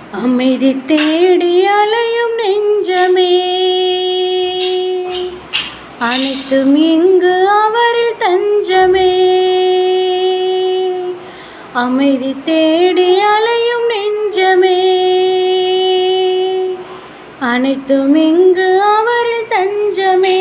அமைதி தேடி அலையும் நெஞ்சமே அனைத்தும் இங்கு அவரில் தஞ்சமே அமைதி தேடி அலையும் நெஞ்சமே அனைத்தும் இங்கு அவரில் தஞ்சமே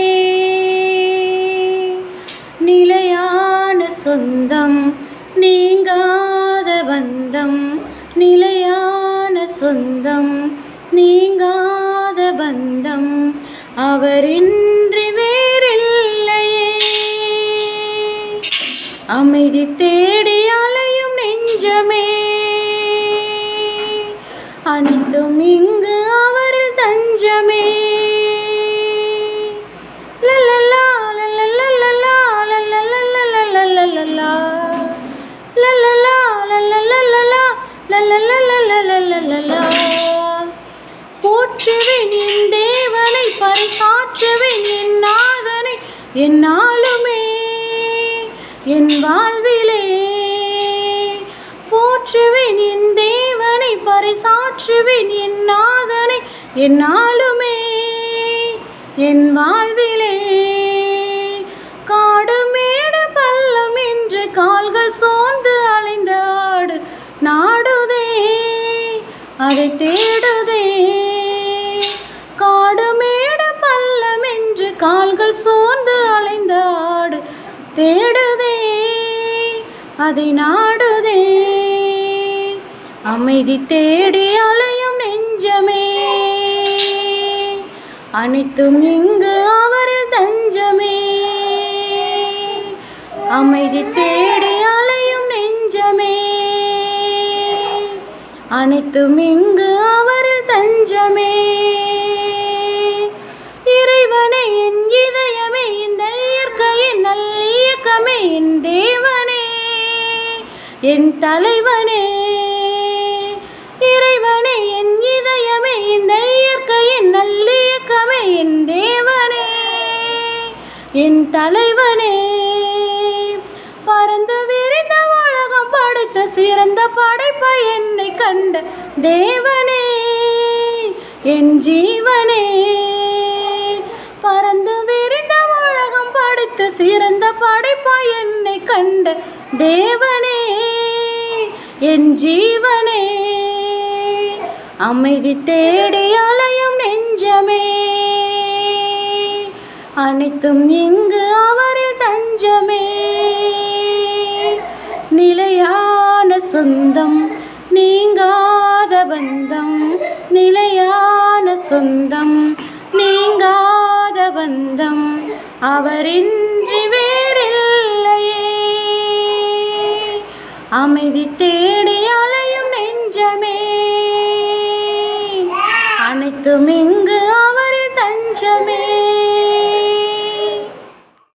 நிலையான சொந்தம் நீங்காத பந்தம் நிலையான சொந்தம் நீங்காத பந்தம் அவரின்றி வேறில்லையே அமைதி தேடி அலையும் நெஞ்சமே அனைத்தும் இங்கு அவரில் தஞ்சமே லலலா, லலலலலா, லலலலலலலலலா. லலலா, லலலலலா, லலலலலலலலலா. போற்றுவேன் என் தேவனை பறைசாற்றுவேன் என் நாதனை என்னாலுமே என் வாழ்விலே போற்றுவேன் என் தேவனை பறைசாற்றுவேன் என் நாதனை என்னாலுமே என் வாழ்விலே காடு மேடு பள்ளம் என்று கால்கள் சோர்ந்து அலைந்த ஆடு நாடுதே அதை தேடுதே காடு மேடு பள்ளம் என்று கால்கள் சோர்ந்து அலைந்த ஆடு தேடுதே அதை நாடுதே அமைதி தேடி அலையும் நெஞ்சமே அனைத்தும் இங்கு அவரில் தஞ்சமே அமைதி தேடி அலையும் நெஞ்சமே அனைத்தும் இங்கு அவரில் தஞ்சமே இறைவனே என் இதயமே இந்த இயற்கையின் நல் இயக்கமே என் தேவனே என் தலைவனே இறைவனே என் இதயமே இந்த இயற்கையின் நல்லியக்கமே என் தேவனே என் தலைவனே பறந்து விரிந்த உலகம் படைத்த சிறந்த படைப்பை என்னை கண்ட தேவனே என் ஜீவனே பறந்து விரிந்த உலகம் படைத்த சிறந்த படைப்பை என்னை கண்ட தேவனே என் ஜீவனே அமைதி தேடி அலையும் நெஞ்சமே அனைத்தும் இங்கு அவரில் தஞ்சமே நிலையான சொந்தம் நீங்காத பந்தம் நிலையான சொந்தம் நீங்காத பந்தம் அவரின்றி வேறில்லையே அமைதி தேடி அலையும் நெஞ்சமே அனைத்தும் இங்கு அவரில் தஞ்சமே